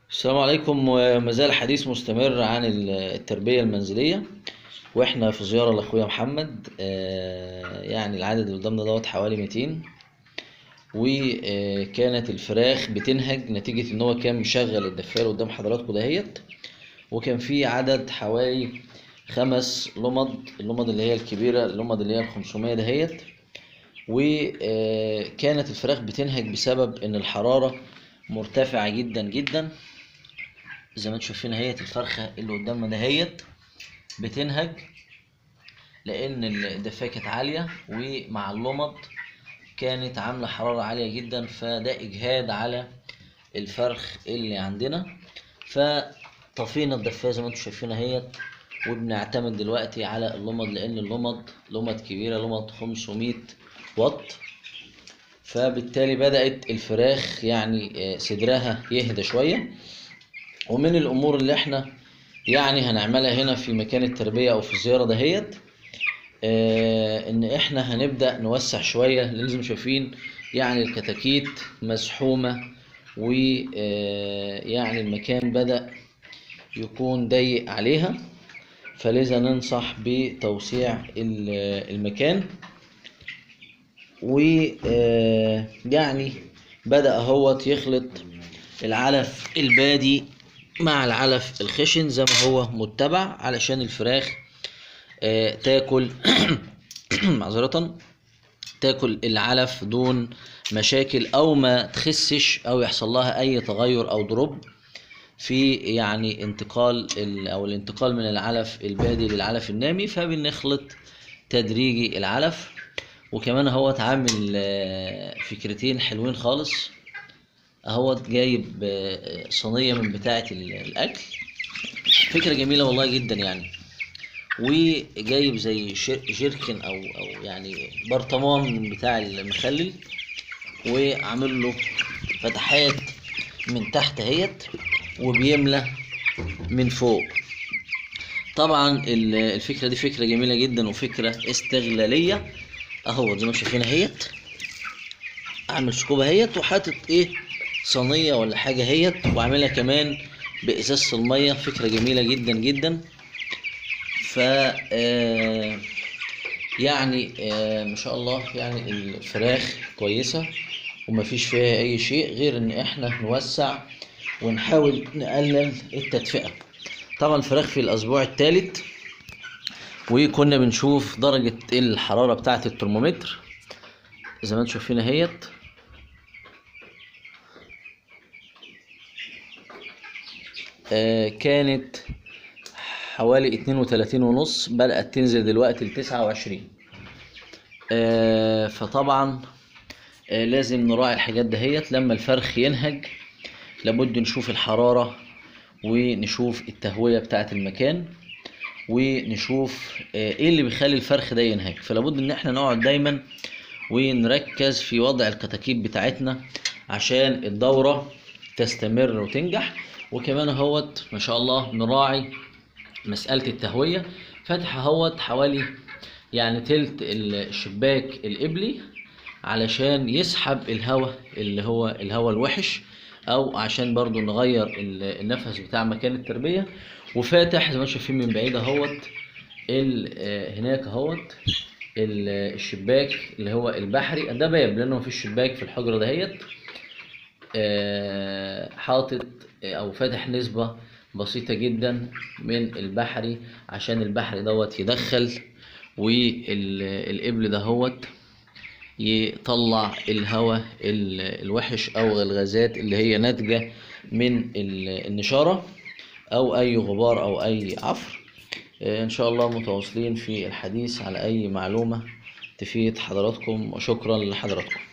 السلام عليكم وما زال الحديث مستمر عن التربية المنزلية واحنا في زيارة لاخويا محمد آه، يعني العدد اللي قدامنا دوت حوالي 200 وكانت الفراخ بتنهج نتيجة ان هو كان مشغل الدفاية قدام حضراتكم دهيت وكان في عدد حوالي خمس لمض اللمض اللي هي الكبيرة اللمض اللي هي ال 500 دهيت وكانت الفراخ بتنهج بسبب ان الحرارة مرتفعة جدا جدا زي ما انتم شايفين اهيت الفرخة اللي قدامنا دهيت بتنهج لان الدفاية كانت عالية ومع اللمض كانت عاملة حرارة عالية جدا فده اجهاد على الفرخ اللي عندنا فطفينا الدفاية زي ما انتم شايفين اهيت وبنعتمد دلوقتي على اللمض لان اللمض لمض كبيرة لمض 500 واط فبالتالي بدأت الفراخ يعني صدرها يهدى شوية ومن الأمور اللي احنا يعني هنعملها هنا في مكان التربية أو في الزيارة دهيت آه إن احنا هنبدأ نوسع شوية لازم شايفين يعني الكتاكيت مزحومة ويعني المكان بدأ يكون ضيق عليها فلذا ننصح بتوسيع المكان ويعني بدأ اهوت يخلط العلف البادي مع العلف الخشن زي ما هو متبع علشان الفراخ آه تاكل معذرة تاكل العلف دون مشاكل او ما تخسش او يحصل لها اي تغير او دروب في يعني انتقال او الانتقال من العلف البادي للعلف النامي فبنخلط تدريجي العلف وكمان اهوت عامل فكرتين حلوين خالص اهوت جايب صينيه من بتاعه الاكل فكره جميله والله جدا يعني وجايب زي جيركن او او يعني برطمان من بتاع المخلل وعامل له فتحات من تحت اهيت وبيملى من فوق طبعا الفكره دي فكره جميله جدا وفكره استغلاليه اهو زي ما شايفين اهيت اعمل سكوبه اهيت وحاطط ايه صينيه ولا حاجه اهيت وعاملها كمان بازازه الميه فكره جميله جدا جدا ف آه يعني آه ما شاء الله يعني الفراخ كويسه ومفيش فيها اي شيء غير ان احنا نوسع ونحاول نقلل التدفئه طبعا الفراخ في الاسبوع الثالث وكنا بنشوف درجة الحرارة بتاعة الترمومتر زي ما انتم شايفين اهيت آه كانت حوالي اتنين وتلاتين ونص بدأت تنزل دلوقتي لتسعة وعشرين آه فطبعا آه لازم نراعي الحاجات دهيت لما الفرخ ينهج لابد نشوف الحرارة ونشوف التهوية بتاعة المكان ونشوف ايه اللي بيخلي الفرخ ده ينهج فلابد ان احنا نقعد دايما ونركز في وضع الكتاكيت بتاعتنا عشان الدورة تستمر وتنجح وكمان اهوت ما شاء الله نراعي مسألة التهوية فتح اهوت حوالي يعني تلت الشباك القبلي علشان يسحب الهواء اللي هو الهواء الوحش او عشان برضو نغير النفس بتاع مكان التربية وفاتح زي ما شايفين من بعيد اهوت هناك اهوت الشباك اللي هو البحري ده باب لانه مفيش شباك في الحجره دهيت حاطط او فاتح نسبه بسيطه جدا من البحري عشان البحري دوت يدخل والقبل دهوت يطلع الهواء الوحش او الغازات اللي هي ناتجه من النشاره او اي غبار او اي عفر ان شاء الله متواصلين في الحديث على اي معلومة تفيد حضراتكم وشكرا لحضراتكم